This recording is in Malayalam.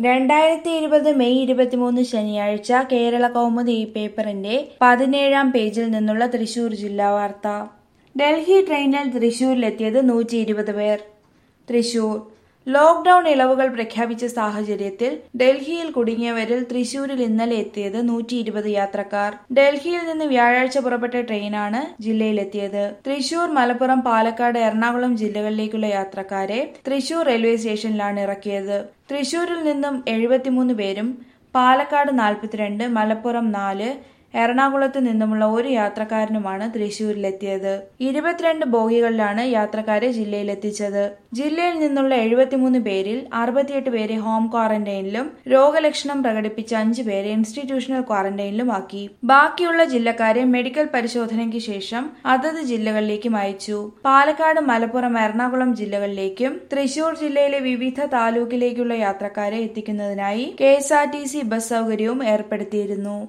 രണ്ടായിരത്തി ഇരുപത് മെയ് ഇരുപത്തിമൂന്ന് ശനിയാഴ്ച കേരള കൗമുദി ഈ പേപ്പറിന്റെ പതിനേഴാം പേജിൽ നിന്നുള്ള തൃശൂർ ജില്ലാ വാർത്ത ഡൽഹി ട്രെയിനിൽ തൃശൂരിലെത്തിയത് നൂറ്റി ഇരുപത് പേർ തൃശൂർ ലോക്ഡൌൺ ഇളവുകൾ പ്രഖ്യാപിച്ച സാഹചര്യത്തിൽ ഡൽഹിയിൽ കുടുങ്ങിയവരിൽ തൃശൂരിൽ ഇന്നലെ എത്തിയത് നൂറ്റി ഇരുപത് യാത്രക്കാർ ഡൽഹിയിൽ നിന്ന് വ്യാഴാഴ്ച പുറപ്പെട്ട ട്രെയിനാണ് ജില്ലയിലെത്തിയത് തൃശൂർ മലപ്പുറം പാലക്കാട് എറണാകുളം ജില്ലകളിലേക്കുള്ള യാത്രക്കാരെ തൃശൂർ റെയിൽവേ സ്റ്റേഷനിലാണ് ഇറക്കിയത് തൃശൂരിൽ നിന്നും എഴുപത്തിമൂന്ന് പേരും പാലക്കാട് നാൽപ്പത്തിരണ്ട് മലപ്പുറം നാല് എറണാകുളത്ത് നിന്നുമുള്ള ഒരു യാത്രക്കാരനുമാണ് തൃശൂരിലെത്തിയത് ഇരുപത്തിരണ്ട് ബോഗികളിലാണ് യാത്രക്കാരെ ജില്ലയിലെത്തിച്ചത് ജില്ലയിൽ നിന്നുള്ള എഴുപത്തിമൂന്ന് പേരിൽ അറുപത്തിയെട്ട് പേരെ ഹോം ക്വാറന്റൈനിലും രോഗലക്ഷണം പ്രകടിപ്പിച്ച അഞ്ച് പേരെ ഇൻസ്റ്റിറ്റ്യൂഷണൽ ക്വാറന്റൈനിലും ആക്കി ബാക്കിയുള്ള ജില്ലക്കാരെ മെഡിക്കൽ പരിശോധനയ്ക്ക് ശേഷം അതത് ജില്ലകളിലേക്കും അയച്ചു പാലക്കാട് മലപ്പുറം എറണാകുളം ജില്ലകളിലേക്കും തൃശൂർ ജില്ലയിലെ വിവിധ താലൂക്കിലേക്കുള്ള യാത്രക്കാരെ എത്തിക്കുന്നതിനായി കെ ബസ് സൗകര്യവും ഏർപ്പെടുത്തിയിരുന്നു